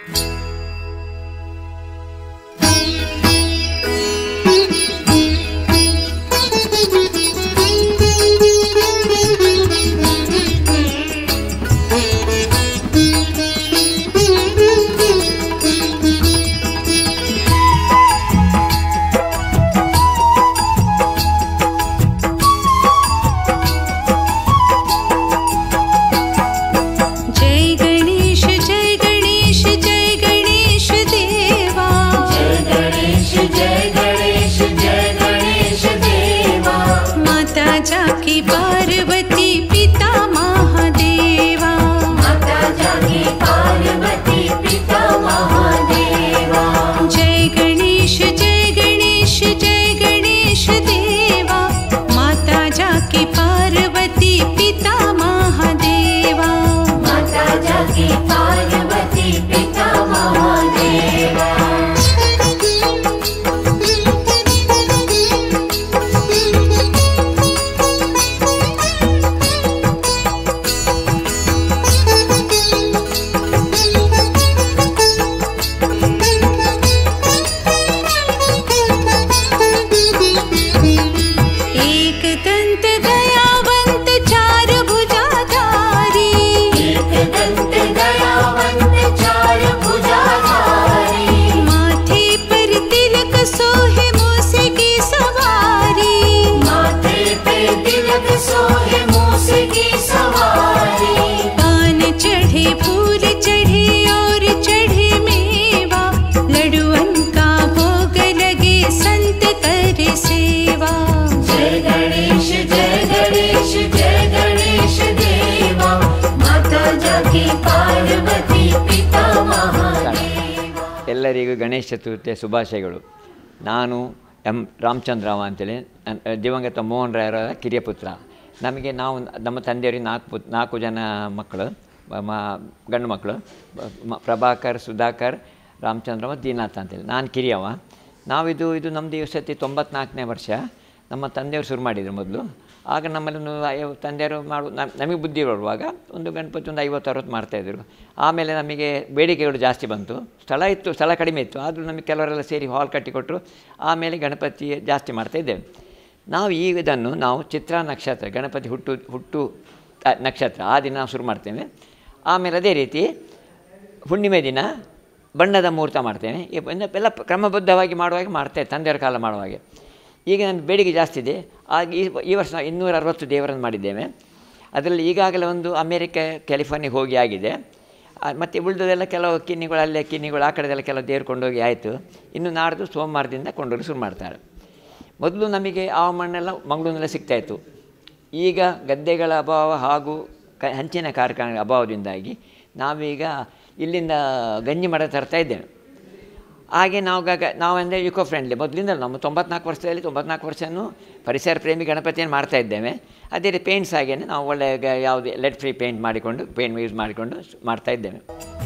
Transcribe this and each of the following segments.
जय गणेश जय गणेश जय गणेश देवा जय गणेश जय गणेश जय गणेश देवा माता जाकी पार्वती पिता महादेवा माता जागी पार्वती पिता महादेवा जय गणेश जय गणेश जय गणेश देवा माता जाकी पार्वती पिता महादेवा माता जागी पार्वती पिता महादेवा एक दंत दयावंत चार भुजाधारी एक दंत दयावंत चार भुजाधारी माथे पर तिलक सोहे मूसे की सवारी माथे पे तिलक सोहे मूसे की सवारी पान चढ़े फूल चढ़े और चढ़े मेवा लडुअन का भोग लगे संत कर सेवा जय गणेश जय गणेश जय गणेश देवा माता जागी पार्वती पिता महादेवा ಎಲ್ಲರಿಗೂ ಗಣೇಶ ಚತುರ್ಥಿಯ ಶುಭಾಶಯಗಳು ನಾನು ಎಂ ರಾಮಚಂದ್ರವ ಅಂತೇಳಿ ನನ್ನ ದಿವಂಗತ ಮೋಹನ್ ರಾಯರ ಕಿರಿಯ ಪುತ್ರ ನಮಗೆ ನಾವು ನಮ್ಮ ತಂದೆಯವರಿಗೆ ನಾಲ್ಕು ಪುತ್ ನಾಲ್ಕು ಜನ ಮಕ್ಕಳು ಮ- ಮ- ಗಂಡು ಮಕ್ಕಳು ಬ- ಮ- ಪ್ರಭಾಕರ್ ಸುಧಾಕರ್ ರಾಮಚಂದ್ರ ಮತ್ತು ದೀನಾಥ್ ಅಂತೇಳಿ ನಾನು ಕಿರಿಯವ ನಾವಿದು ಇದು ನಮ್ಮದು ಈ ಸತಿ ತೊಂಬತ್ನಾಲ್ಕನೇ ವರ್ಷ ನಮ್ಮ ತಂದೆಯವರು ಶುರು ಮಾಡಿದರು ಮೊದಲು ಆಗ ನಮ್ಮಲ್ಲಿ ಒಂದು ಐವ- ತಂದೆಯವರು ಮಾಡು ನಮ್- ನಮಗೆ ಬುದ್ಧಿ ಬರುವಾಗ ಒಂದು ಗಣಪತಿ ಒಂದು ಐವತ್ತು ಅರವತ್ತು ಮಾಡ್ತಾಯಿದ್ರು ಆಮೇಲೆ ನಮಗೆ ಬೇಡಿಕೆಗಳು ಜಾಸ್ತಿ ಬಂತು ಸ್ಥಳ ಇತ್ತು ಸ್ಥಳ ಕಡಿಮೆ ಇತ್ತು ಆದರೂ ನಮಗೆ ಕೆಲವರೆಲ್ಲ ಸೇರಿ ಹಾಲ್ ಕಟ್ಟಿಕೊಟ್ಟರು ಆಮೇಲೆ ಗಣಪತಿ ಜಾಸ್ತಿ ಮಾಡ್ತಾ ಇದ್ದೇವೆ ನಾವು ಈಗ ಇದನ್ನು ನಾವು ಚಿತ್ರ ನಕ್ಷತ್ರ ಗಣಪತಿ ಹುಟ್ಟು ಹುಟ್ಟು ತ- ನಕ್ಷತ್ರ ಆ ದಿನ ನಾವು ಶುರು ಮಾಡ್ತೇವೆ ಆಮೇಲೆ ಅದೇ ರೀತಿ ಹುಣ್ಣಿಮೆ ದಿನ ಬಣ್ಣದ ಮುಹೂರ್ತ ಮಾಡ್ತೇನೆ ಈ ಬಣ್ಣ- ಎಲ್ಲ ಕ್ರಮಬದ್ಧವಾಗಿ ಮಾಡುವಾಗ ಮಾಡ್ತೇವೆ ತಂದೆಯವರ ಕಾಲ ಮಾಡುವಾಗೆ ಈಗ ನಮಗೆ ಬೇಡಿಕೆ ಜಾಸ್ತಿ ಇದೆ ಆಗ ಈ ಈ ವರ್ಷ ನಾವು ಇನ್ನೂರ ಅರವತ್ತು ದೇವರನ್ನು ಮಾಡಿದ್ದೇವೆ ಅದರಲ್ಲಿ ಈಗಾಗಲೇ ಒಂದು ಅಮೇರಿಕ ಕ್ಯಾಲಿಫೋರ್ನಿಯಾಗೆ ಹೋಗಿ ಆಗಿದೆ ಮತ್ತು ಉಳಿದದೆಲ್ಲ ಕೆಲವು ಕಿನ್ನಿಗಳು ಅಲ್ಲೇ ಕಿನ್ನಿಗಳು ಆ ಕಡೆದೆಲ್ಲ ಕೆಲವು ದೇವ್ರು ಕೊಂಡೋಗಿ ಆಯಿತು ಇನ್ನು ನಾಡ್ದು ಸೋಮವಾರದಿಂದ ಕೊಂಡೋಗಿ ಶುರು ಮಾಡ್ತಾರೆ ಮೊದಲು ನಮಗೆ ಆ ಮಣ್ಣೆಲ್ಲ ಮಂಗಳೂರಿನಲ್ಲೇ ಸಿಗ್ತಾಯಿತ್ತು ಈಗ ಗದ್ದೆಗಳ ಅಭಾವ ಹಾಗೂ ಕ ಹಂಚಿನ ಕಾರ್ಖಾನೆ ಅಭಾವದಿಂದಾಗಿ ನಾವೀಗ ಇಲ್ಲಿಂದ ಗಂಜಿ ಮರ ತರ್ತಾ ಇದ್ದೇವೆ ಹಾಗೆ ನಾವು ಗ ನಾವು ಅಂದರೆ ಇಕೋ ಫ್ರೆಂಡ್ಲಿ ಮೊದಲಿಂದ ನಮ್ಮ ತೊಂಬತ್ನಾಲ್ಕು ವರ್ಷದಲ್ಲಿ ತೊಂಬತ್ನಾಲ್ಕು ವರ್ಷನೂ ಪರಿಸರ ಪ್ರೇಮಿ ಗಣಪತಿಯನ್ನು ಮಾಡ್ತಾ ಇದ್ದೇವೆ ಅದೇ ರೀತಿ ಪೇಂಟ್ಸ್ ಹಾಗೇನೆ ನಾವು ಒಳ್ಳೆ ಗ- ಯಾವುದು ಲೆಡ್ ಫ್ರೀ ಪೇಂಟ್ ಮಾಡಿಕೊಂಡು ಪೇಂಟ್ ಯೂಸ್ ಮಾಡಿಕೊಂಡು ಮಾಡ್ತಾ ಇದ್ದೇವೆ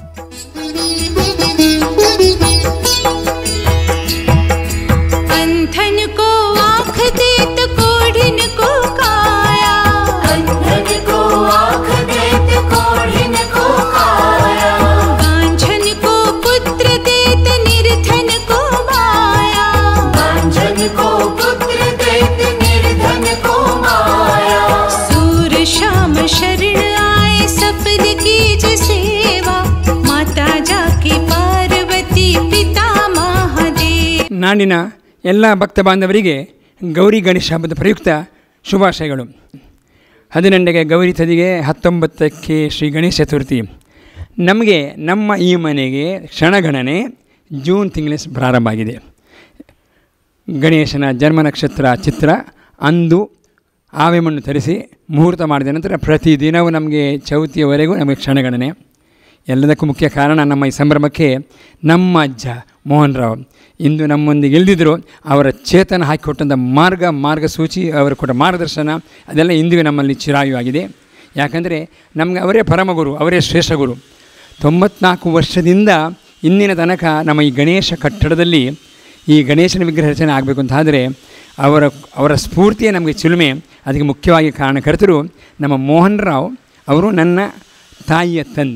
अंधन को आँख देत कोढ़िन को काया अंधन को आँख देत कोढ़िन को काया बांझन को पुत्र देत निर्धन को माया बांझन को पुत्र देत निर्धन को माया सूर श्याम शरण आए सफल कीज सेवा माता जाकी पार्वती पिता महादेव ನಾಡಿನ ಎಲ್ಲ ಭಕ್ತ ಬಾಂಧವರಿಗೆ ಗೌರಿ ಗಣೇಶ ಹಬ್ಬದ ಪ್ರಯುಕ್ತ ಶುಭಾಶಯಗಳು ಹದಿನೆಂಟಕ್ಕೆ ಗೌರಿ ತದಿಗೆ ಹತ್ತೊಂಬತ್ತಕ್ಕೆ ಶ್ರೀ ಗಣೇಶ ಚತುರ್ಥಿ ನಮಗೆ ನಮ್ಮ ಈ ಮನೆಗೆ ಕ್ಷಣಗಣನೆ ಜೂನ್ ತಿಂಗಳ ಪ್ರಾರಂಭ ಆಗಿದೆ ಗಣೇಶನ ಜನ್ಮ ನಕ್ಷತ್ರ ಚಿತ್ರ ಅಂದು ಆವೆ ಮಣ್ಣು ತರಿಸಿ ಮುಹೂರ್ತ ಮಾಡಿದ ನಂತರ ಪ್ರತಿದಿನವೂ ನಮಗೆ ಚೌತಿಯವರೆಗೂ ನಮಗೆ ಕ್ಷಣಗಣನೆ ಎಲ್ಲದಕ್ಕೂ ಮುಖ್ಯ ಕಾರಣ ನಮ್ಮ ಈ ಸಂಭ್ರಮಕ್ಕೆ ನಮ್ಮ ಅಜ್ಜ ಮೋಹನ್ ರಾವ್ ಇಂದು ನಮ್ಮೊಂದಿಗೆ ಇಳಿದಿದ್ದರು ಅವರ ಚೇತನ ಹಾಕಿಕೊಟ್ಟಂಥ ಮಾರ್ಗ ಮಾರ್ಗಸೂಚಿ ಅವರು ಕೊಟ್ಟ ಮಾರ್ಗದರ್ಶನ ಅದೆಲ್ಲ ಇಂದಿಗೂ ನಮ್ಮಲ್ಲಿ ಚಿರಾಯು ಆಗಿದೆ ಯಾಕಂದರೆ ನಮಗೆ ಅವರೇ ಪರಮಗುರು ಅವರೇ ಶ್ರೇಷ್ಠ ಗುರು ತೊಂಬತ್ನಾಲ್ಕು ವರ್ಷದಿಂದ ಇಂದಿನ ತನಕ ನಮ್ಮ ಈ ಗಣೇಶ ಕಟ್ಟಡದಲ್ಲಿ ಈ ಗಣೇಶನ ವಿಗ್ರಹ ರಚನೆ ಆಗಬೇಕು ಅಂತ ಆದರೆ ಅವರ ಅವರ ಸ್ಫೂರ್ತಿಯೇ ನಮಗೆ ಚಿಲುಮೆ ಅದಕ್ಕೆ ಮುಖ್ಯವಾಗಿ ಕಾರಣಕರ್ತರು ನಮ್ಮ ಮೋಹನ್ ರಾವ್ ಅವರು ನನ್ನ ತಾಯಿಯ ತಂದೆ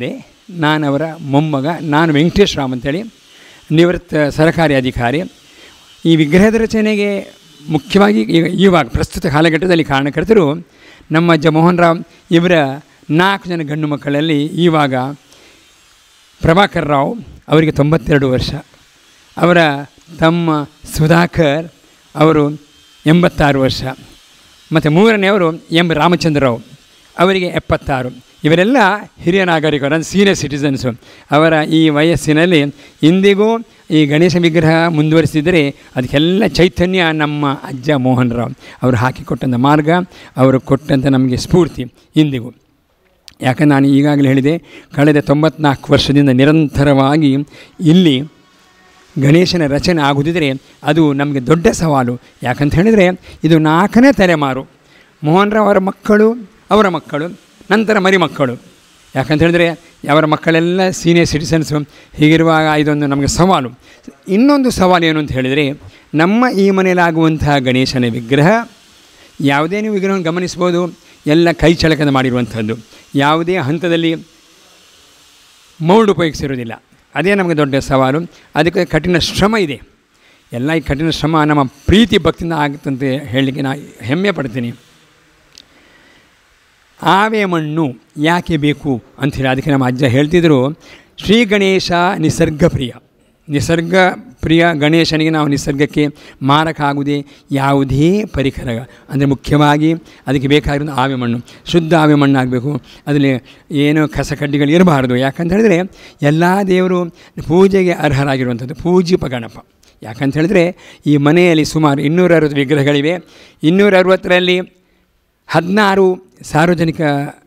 ನಾನು ಅವರ ಮೊಮ್ಮಗ ನಾನು ವೆಂಕಟೇಶ್ ರಾಮ್ ಅಂತೇಳಿ ನಿವೃತ್ತ ಸರಕಾರಿ ಅಧಿಕಾರಿ ಈ ವಿಗ್ರಹದ ರಚನೆಗೆ ಮುಖ್ಯವಾಗಿ ಈಗ ಇವಾಗ ಪ್ರಸ್ತುತ ಕಾಲಘಟ್ಟದಲ್ಲಿ ಕಾರಣಕರ್ತರು ನಮ್ಮ ಅಜ್ಜ ಮೋಹನ್ ರಾವ್ ಇವರ ನಾಲ್ಕು ಜನ ಗಂಡು ಮಕ್ಕಳಲ್ಲಿ ಇವಾಗ ಪ್ರಭಾಕರ್ ರಾವ್ ಅವರಿಗೆ ತೊಂಬತ್ತೆರಡು ವರ್ಷ ಅವರ ತಮ್ಮ ಸುಧಾಕರ್ ಅವರು ಎಂಬತ್ತಾರು ವರ್ಷ ಮತ್ತು ಮೂರನೆಯವರು ಎಂ ರಾಮಚಂದ್ರ ರಾವ್ ಅವರಿಗೆ ಎಪ್ಪತ್ತಾರು ಇವರೆಲ್ಲ ಹಿರಿಯ ನಾಗರಿಕರು ಅಂದರೆ ಸೀನಿಯರ್ ಸಿಟಿಸನ್ಸು ಅವರ ಈ ವಯಸ್ಸಿನಲ್ಲಿ ಇಂದಿಗೂ ಈ ಗಣೇಶ ವಿಗ್ರಹ ಮುಂದುವರಿಸಿದರೆ ಅದಕ್ಕೆಲ್ಲ ಚೈತನ್ಯ ನಮ್ಮ ಅಜ್ಜ ಮೋಹನ್ ರಾವ್ ಅವರು ಹಾಕಿಕೊಟ್ಟಂಥ ಮಾರ್ಗ ಅವರು ಕೊಟ್ಟಂಥ ನಮಗೆ ಸ್ಫೂರ್ತಿ ಇಂದಿಗೂ ಯಾಕಂದ್ರೆ ನಾನು ಈಗಾಗಲೇ ಹೇಳಿದೆ ಕಳೆದ ತೊಂಬತ್ನಾಲ್ಕು ವರ್ಷದಿಂದ ನಿರಂತರವಾಗಿ ಇಲ್ಲಿ ಗಣೇಶನ ರಚನೆ ಆಗುತ್ತಿದ್ದರೆ ಅದು ನಮಗೆ ದೊಡ್ಡ ಸವಾಲು ಯಾಕಂತ ಹೇಳಿದರೆ ಇದು ನಾಲ್ಕನೇ ತಲೆಮಾರು ಮೋಹನ್ ರಾವ್ ಅವರ ಮಕ್ಕಳು ಅವರ ಮಕ್ಕಳು ನಂತರ ಮರಿ ಮಕ್ಕಳು ಯಾಕಂತ ಹೇಳಿದರೆ ಅವರ ಮಕ್ಕಳೆಲ್ಲ ಸೀನಿಯರ್ ಸಿಟಿಸನ್ಸು ಹೀಗಿರುವಾಗ ಇದೊಂದು ನಮಗೆ ಸವಾಲು ಇನ್ನೊಂದು ಸವಾಲು ಏನು ಅಂತ ಹೇಳಿದರೆ ನಮ್ಮ ಈ ಮನೆಯಲ್ಲಾಗುವಂತಹ ಗಣೇಶನ ವಿಗ್ರಹ ಯಾವುದೇ ನೀವು ವಿಗ್ರಹವನ್ನು ಗಮನಿಸ್ಬೋದು ಎಲ್ಲ ಕೈ ಚಳಕದ ಮಾಡಿರುವಂಥದ್ದು ಯಾವುದೇ ಹಂತದಲ್ಲಿ ಮೌಲ್ಡ್ ಉಪಯೋಗಿಸಿರೋದಿಲ್ಲ ಅದೇ ನಮಗೆ ದೊಡ್ಡ ಸವಾಲು ಅದಕ್ಕೆ ಕಠಿಣ ಶ್ರಮ ಇದೆ ಎಲ್ಲ ಈ ಕಠಿಣ ಶ್ರಮ ನಮ್ಮ ಪ್ರೀತಿ ಭಕ್ತಿಯಿಂದ ಆಗುತ್ತಂತೆ ಹೇಳಲಿಕ್ಕೆ ನಾನು ಹೆಮ್ಮೆ ಪಡ್ತೀನಿ ಆವೆ ಮಣ್ಣು ಯಾಕೆ ಬೇಕು ಅಂಥೇಳಿ ಅದಕ್ಕೆ ನಮ್ಮ ಅಜ್ಜ ಹೇಳ್ತಿದ್ರು ಶ್ರೀ ಗಣೇಶ ನಿಸರ್ಗ ಪ್ರಿಯ ನಿಸರ್ಗ ಪ್ರಿಯ ಗಣೇಶನಿಗೆ ನಾವು ನಿಸರ್ಗಕ್ಕೆ ಮಾರಕ ಆಗುವುದೇ ಯಾವುದೇ ಪರಿಕರ ಅಂದರೆ ಮುಖ್ಯವಾಗಿ ಅದಕ್ಕೆ ಬೇಕಾಗಿರೋದು ಆವೆ ಮಣ್ಣು ಶುದ್ಧ ಆವೆ ಮಣ್ಣು ಆಗಬೇಕು ಅದರಲ್ಲಿ ಏನು ಕಸ ಕಡ್ಡಿಗಳು ಇರಬಾರ್ದು ಯಾಕಂತ ಹೇಳಿದರೆ ಎಲ್ಲ ದೇವರು ಪೂಜೆಗೆ ಅರ್ಹರಾಗಿರುವಂಥದ್ದು ಪೂಜ್ಯಪ ಗಣಪ ಯಾಕಂತ ಹೇಳಿದ್ರೆ ಈ ಮನೆಯಲ್ಲಿ ಸುಮಾರು ಇನ್ನೂರ ಅರವತ್ತು ವಿಗ್ರಹಗಳಿವೆ ಇನ್ನೂರ ಅರವತ್ತರಲ್ಲಿ ಹದಿನಾರು ಸಾರ್ವಜನಿಕ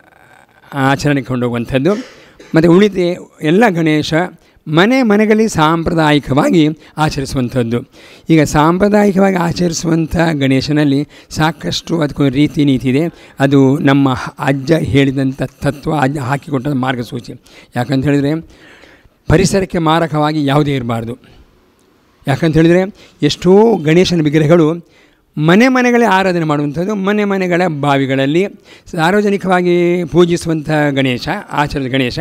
ಆಚರಣೆಗೆ ಕೊಂಡೋಗುವಂಥದ್ದು ಮತ್ತು ಉಳಿದ ಎಲ್ಲ ಗಣೇಶ ಮನೆ ಮನೆಗಳಲ್ಲಿ ಸಾಂಪ್ರದಾಯಿಕವಾಗಿ ಆಚರಿಸುವಂಥದ್ದು ಈಗ ಸಾಂಪ್ರದಾಯಿಕವಾಗಿ ಆಚರಿಸುವಂಥ ಗಣೇಶನಲ್ಲಿ ಸಾಕಷ್ಟು ಅದಕ್ಕೊಂದು ರೀತಿ ನೀತಿ ಇದೆ ಅದು ನಮ್ಮ ಹ- ಅಜ್ಜ ಹೇಳಿದಂಥ ತತ್ವ ಅಜ್ಜ ಹಾಕಿಕೊಟ್ಟ ಮಾರ್ಗಸೂಚಿ ಯಾಕಂತ ಹೇಳಿದರೆ ಪರಿಸರಕ್ಕೆ ಮಾರಕವಾಗಿ ಯಾವುದೇ ಇರಬಾರ್ದು ಯಾಕಂತ ಹೇಳಿದರೆ ಎಷ್ಟೋ ಗಣೇಶನ ವಿಗ್ರಹಗಳು ಮನೆ ಮನೆಗಳೇ ಆರಾಧನೆ ಮಾಡುವಂಥದ್ದು ಮನೆ ಮನೆಗಳ ಬಾವಿಗಳಲ್ಲಿ ಸಾರ್ವಜನಿಕವಾಗಿ ಪೂಜಿಸುವಂಥ ಗಣೇಶ ಆಚರಣೆ ಗಣೇಶ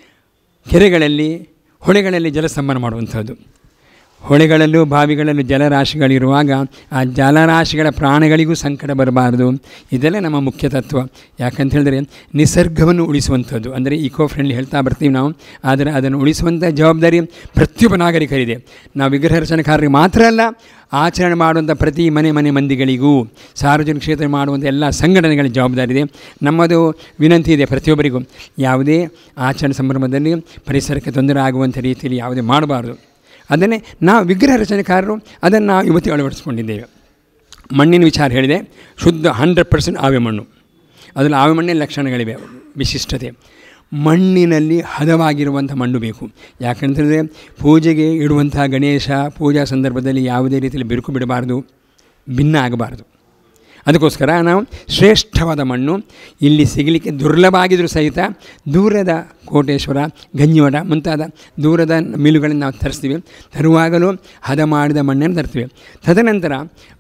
ಕೆರೆಗಳಲ್ಲಿ ಹೊಳೆಗಳಲ್ಲಿ ಜಲಸ್ತಂಭನ ಮಾಡುವಂಥದ್ದು ಹೊಳೆಗಳಲ್ಲೂ ಬಾವಿಗಳಲ್ಲೂ ಜಲರಾಶಿಗಳಿರುವಾಗ ಆ ಜಲರಾಶಿಗಳ ಪ್ರಾಣಿಗಳಿಗೂ ಸಂಕಟ ಬರಬಾರ್ದು ಇದೆಲ್ಲ ನಮ್ಮ ಮುಖ್ಯ ತತ್ವ ಯಾಕಂತ ಹೇಳಿದ್ರೆ ನಿಸರ್ಗವನ್ನು ಉಳಿಸುವಂಥದ್ದು ಅಂದರೆ ಇಕೋ ಫ್ರೆಂಡ್ಲಿ ಹೇಳ್ತಾ ಬರ್ತೀವಿ ನಾವು ಆದರೆ ಅದನ್ನು ಉಳಿಸುವಂಥ ಜವಾಬ್ದಾರಿ ಪ್ರತಿಯೊಬ್ಬ ನಾಗರಿಕರಿದೆ ನಾವು ವಿಗ್ರಹ ರಚನೆಕಾರರಿಗೆ ಮಾತ್ರ ಅಲ್ಲ ಆಚರಣೆ ಮಾಡುವಂಥ ಪ್ರತಿ ಮನೆ ಮನೆ ಮಂದಿಗಳಿಗೂ ಸಾರ್ವಜನಿಕ ಕ್ಷೇತ್ರ ಮಾಡುವಂಥ ಎಲ್ಲ ಸಂಘಟನೆಗಳ ಜವಾಬ್ದಾರಿ ಇದೆ ನಮ್ಮದು ವಿನಂತಿ ಇದೆ ಪ್ರತಿಯೊಬ್ಬರಿಗೂ ಯಾವುದೇ ಆಚರಣೆ ಸಂದರ್ಭದಲ್ಲಿ ಪರಿಸರಕ್ಕೆ ತೊಂದರೆ ಆಗುವಂಥ ರೀತಿಯಲ್ಲಿ ಯಾವುದೇ ಮಾಡಬಾರ್ದು ಅದನ್ನೇ ನಾವು ವಿಗ್ರಹ ರಚನೆಕಾರರು ಅದನ್ನು ನಾವು ಇವತ್ತಿಗೆ ಅಳವಡಿಸ್ಕೊಂಡಿದ್ದೇವೆ ಮಣ್ಣಿನ ವಿಚಾರ ಹೇಳಿದೆ ಶುದ್ಧ ಹಂಡ್ರೆಡ್ ಪರ್ಸೆಂಟ್ ಆವೆ ಮಣ್ಣು ಅದರಲ್ಲಿ ಆವೆ ಮಣ್ಣಿನ ಲಕ್ಷಣಗಳಿವೆ ವಿಶಿಷ್ಟತೆ ಮಣ್ಣಿನಲ್ಲಿ ಹದವಾಗಿರುವಂಥ ಮಣ್ಣು ಬೇಕು ಯಾಕಂತಂದರೆ ಪೂಜೆಗೆ ಇಡುವಂಥ ಗಣೇಶ ಪೂಜಾ ಸಂದರ್ಭದಲ್ಲಿ ಯಾವುದೇ ರೀತಿಯಲ್ಲಿ ಬಿರುಕು ಬಿಡಬಾರ್ದು ಭಿನ್ನ ಆಗಬಾರ್ದು ಅದಕ್ಕೋಸ್ಕರ ನಾವು ಶ್ರೇಷ್ಠವಾದ ಮಣ್ಣು ಇಲ್ಲಿ ಸಿಗಲಿಕ್ಕೆ ದುರ್ಲಭ ಆಗಿದ್ರೂ ಸಹಿತ ದೂರದ ಕೋಟೇಶ್ವರ ಗಂಜಿಮಠ ಮುಂತಾದ ದೂರದ ಮಿಲ್ಲುಗಳನ್ನು ನಾವು ತರಿಸ್ತೀವಿ ತರುವಾಗಲೂ ಹದ ಮಾಡಿದ ಮಣ್ಣನ್ನು ತರ್ತೀವಿ ತದನಂತರ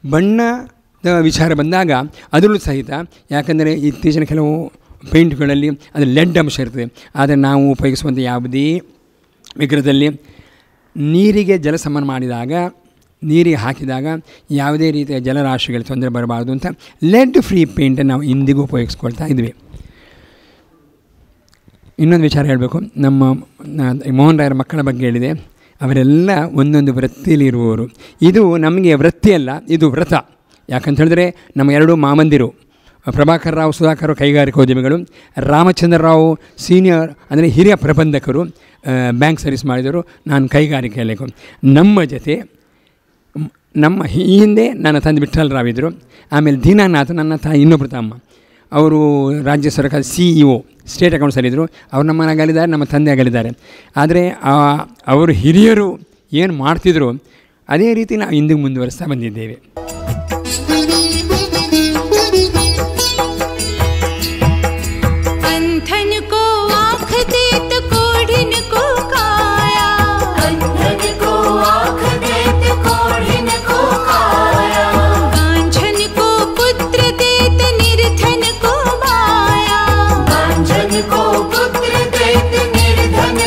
ಬಣ್ಣದ ವಿಚಾರ ಬಂದಾಗ ಅದರಲ್ಲೂ ಸಹಿತ ಯಾಕಂದರೆ ಇತ್ತೀಚಿನ ಕೆಲವು ಪೇಂಟ್ಗಳಲ್ಲಿ ಅದು ಲೆಡ್ ಅಂಶ ಇರ್ತದೆ ಆದರೆ ನಾವು ಉಪಯೋಗಿಸುವಂಥ ಯಾವುದೇ ವಿಗ್ರಹದಲ್ಲಿ ನೀರಿಗೆ ಜಲಸಮನ ಮಾಡಿದಾಗ ನೀರಿಗೆ ಹಾಕಿದಾಗ ಯಾವುದೇ ರೀತಿಯ ಜಲರಾಶಿಗಳ ತೊಂದರೆ ಬರಬಾರ್ದು ಅಂತ ಲೆಡ್ ಫ್ರೀ ಪೇಂಟನ್ನು ನಾವು ಇಂದಿಗೂ ಉಪಯೋಗಿಸ್ಕೊಳ್ತಾ ಇದ್ವಿ ಇನ್ನೊಂದು ವಿಚಾರ ಹೇಳಬೇಕು ನಮ್ಮ ನ- ಮೋಹನ್ ರಾಯರ ಮಕ್ಕಳ ಬಗ್ಗೆ ಹೇಳಿದೆ ಅವರೆಲ್ಲ ಒಂದೊಂದು ವೃತ್ತಿಯಲ್ಲಿ ಇರುವವರು ಇದು ನಮಗೆ ವೃತ್ತಿಯಲ್ಲ ಇದು ವ್ರತ ಯಾಕಂತ ಹೇಳಿದ್ರೆ ನಮ್ಮ ಎರಡು ಮಾಮಂದಿರು ಪ್ರಭಾಕರ್ ರಾವ್ ಸುಧಾಕರ್ ಕೈಗಾರಿಕೋದ್ಯಮಿಗಳು ರಾಮಚಂದ್ರ ರಾವ್ ಸೀನಿಯರ್ ಅಂದರೆ ಹಿರಿಯ ಪ್ರಬಂಧಕರು ಆ, ಬ್ಯಾಂಕ್ ಸರ್ವಿಸ್ ಮಾಡಿದರು ನಾನು ಕೈಗಾರಿಕೆಯಲ್ಲಿ ನಮ್ಮ ಜೊತೆ ಮ್- ನಮ್ಮ ಹಿ- ಈ ಹಿಂದೆ ನನ್ನ ತಂದೆ ವಿಠ್ಠಲ್ ರಾವ್ ಇದ್ದರು ಆಮೇಲೆ ದೀನಾನಾಥ್ ನನ್ನ ತಾಯಿ ಇನ್ನೊಬ್ಬರು ತಮ್ಮ ಅವರು ರಾಜ್ಯ ಸರ್ಕಾರ ಸಿ ಇ ಒ ಸ್ಟೇಟ್ ಅಕೌಂಟ್ಸಲ್ಲಿ ಇದ್ದರು ಅವ್ರು ನಮ್ಮನ್ನು ಅಗಲಿದ್ದಾರೆ ನಮ್ಮ ತಂದೆ ಅಗಲಿದ್ದಾರೆ ಆದರೆ ಆ- ಅವರು ಹಿರಿಯರು ಏನು ಮಾಡ್ತಿದ್ರು ಅದೇ ರೀತಿ ನಾವು ಇಂದಿಗೆ ಮುಂದುವರಿಸ್ತಾ ಬಂದಿದ್ದೇವೆ अंधन को आँख देत कोढ़िन को काया अंधन को आँख देत कोढ़िन को काया कांझन को पुत्र देत निर्धन को माया कांचन को पुत्र देत निर्धन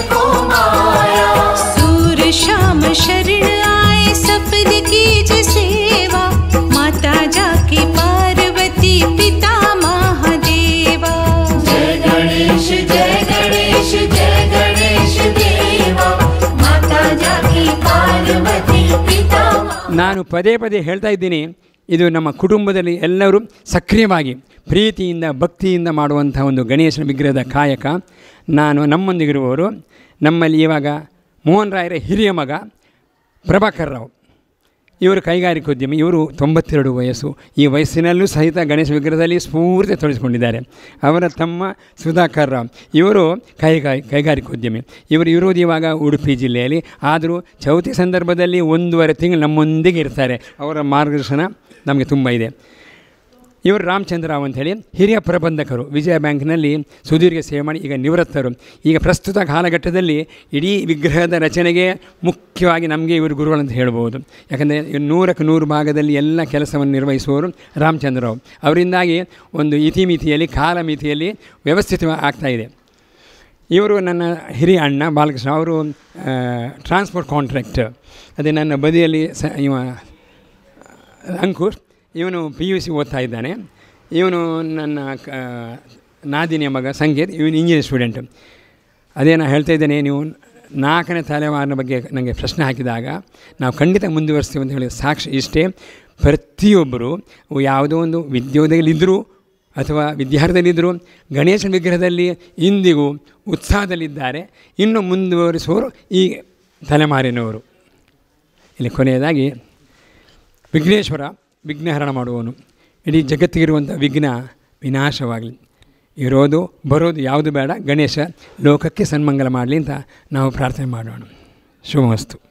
ನಾನು ಪದೇ ಪದೇ ಹೇಳ್ತಾ ಇದ್ದೀನಿ ಇದು ನಮ್ಮ ಕುಟುಂಬದಲ್ಲಿ ಎಲ್ಲರೂ ಸಕ್ರಿಯವಾಗಿ ಪ್ರೀತಿಯಿಂದ ಭಕ್ತಿಯಿಂದ ಮಾಡುವಂಥ ಒಂದು ಗಣೇಶನ ವಿಗ್ರಹದ ಕಾಯಕ ನಾನು ನಮ್ಮೊಂದಿಗಿರುವವರು ನಮ್ಮಲ್ಲಿ ಇವಾಗ ಮೋಹನ್ ರಾಯರ ಹಿರಿಯ ಮಗ ಪ್ರಭಾಕರ್ ರಾವ್ ಇವರು ಕೈಗಾರಿಕೋದ್ಯಮಿ ಇವರು ತೊಂಬತ್ತೆರಡು ವಯಸ್ಸು ಈ ವಯಸ್ಸಿನಲ್ಲೂ ಸಹಿತ ಗಣೇಶ ವಿಗ್ರಹದಲ್ಲಿ ಸ್ಫೂರ್ತಿ ತೊಡಗಿಸಿಕೊಂಡಿದ್ದಾರೆ ಅವರ ತಮ್ಮ ಸುಧಾಕರ್ ರಾವ್ ಇವರು ಕೈಗಾರಿ ಕೈಗಾರಿಕೋದ್ಯಮಿ ಇವರು ಇರೋದು ಇವಾಗ ಉಡುಪಿ ಜಿಲ್ಲೆಯಲ್ಲಿ ಆದರೂ ಚೌತಿ ಸಂದರ್ಭದಲ್ಲಿ ಒಂದೂವರೆ ತಿಂಗಳು ನಮ್ಮೊಂದಿಗೆ ಇರ್ತಾರೆ ಅವರ ಮಾರ್ಗದರ್ಶನ ನಮಗೆ ತುಂಬ ಇದೆ ಇವರು ರಾಮಚಂದ್ರ ರಾವ್ ಅಂಥೇಳಿ ಹಿರಿಯ ಪ್ರಬಂಧಕರು ವಿಜಯ ಬ್ಯಾಂಕ್ನಲ್ಲಿ ಸುದೀರ್ಘ ಸೇವೆ ಮಾಡಿ ಈಗ ನಿವೃತ್ತರು ಈಗ ಪ್ರಸ್ತುತ ಕಾಲಘಟ್ಟದಲ್ಲಿ ಇಡೀ ವಿಗ್ರಹದ ರಚನೆಗೆ ಮುಖ್ಯವಾಗಿ ನಮಗೆ ಇವರು ಗುರುಗಳಂತ ಹೇಳ್ಬೋದು ಯಾಕಂದರೆ ನೂರಕ್ಕೆ ನೂರು ಭಾಗದಲ್ಲಿ ಎಲ್ಲ ಕೆಲಸವನ್ನು ನಿರ್ವಹಿಸುವವರು ರಾಮಚಂದ್ರ ರಾವ್ ಅವರಿಂದಾಗಿ ಒಂದು ಇತಿಮಿತಿಯಲ್ಲಿ ಕಾಲಮಿತಿಯಲ್ಲಿ ವ್ಯವಸ್ಥಿತ ಆಗ್ತಾ ಇದೆ ಇವರು ನನ್ನ ಹಿರಿಯ ಅಣ್ಣ ಬಾಲಕೃಷ್ಣ ಅವರು ಟ್ರಾನ್ಸ್ಪೋರ್ಟ್ ಕಾಂಟ್ರಾಕ್ಟ್ ಅದೇ ನನ್ನ ಬದಿಯಲ್ಲಿ ಸ ಇವ ಅಂಕುಶ್ ಇವನು ಪಿ ಯು ಸಿ ಓದ್ತಾ ಇದ್ದಾನೆ ಇವನು ನನ್ನ ಕ ನಾದಿನಿಯ ಮಗ ಸಂಗೀತ್ ಇವನು ಇಂಜಿನಿಯರ್ ಸ್ಟೂಡೆಂಟ್ ಅದೇ ನಾನು ಹೇಳ್ತಾ ಇದ್ದೇನೆ ನೀವು ನಾಲ್ಕನೇ ತಲೆಮಾರಿನ ಬಗ್ಗೆ ನನಗೆ ಪ್ರಶ್ನೆ ಹಾಕಿದಾಗ ನಾವು ಖಂಡಿತ ಮುಂದುವರಿಸ್ತೀವಿ ಅಂತ ಹೇಳಿ ಸಾಕ್ಷಿ ಇಷ್ಟೇ ಪ್ರತಿಯೊಬ್ಬರು ಯಾವುದೋ ಒಂದು ವಿದ್ಯೋದಯದಲ್ಲಿದ್ದರೂ ಅಥವಾ ವಿದ್ಯಾರ್ಥಿಯಲ್ಲಿದ್ದರೂ ಗಣೇಶನ ವಿಗ್ರಹದಲ್ಲಿ ಇಂದಿಗೂ ಉತ್ಸಾಹದಲ್ಲಿದ್ದಾರೆ ಇನ್ನು ಮುಂದುವರಿಸುವವರು ಈ ತಲೆಮಾರಿನವರು ಇಲ್ಲಿ ಕೊನೆಯದಾಗಿ ವಿಘ್ನೇಶ್ವರ ವಿಘ್ನಹರಣ ಮಾಡುವವನು ಇಡೀ ಜಗತ್ತಿಗಿರುವಂಥ ವಿಘ್ನ ವಿನಾಶವಾಗಲಿ ಇರೋದು ಬರೋದು ಯಾವುದು ಬೇಡ ಗಣೇಶ ಲೋಕಕ್ಕೆ ಸನ್ಮಂಗಲ ಮಾಡಲಿ ಅಂತ ನಾವು ಪ್ರಾರ್ಥನೆ ಮಾಡೋಣ ಶುಭಮಸ್ತು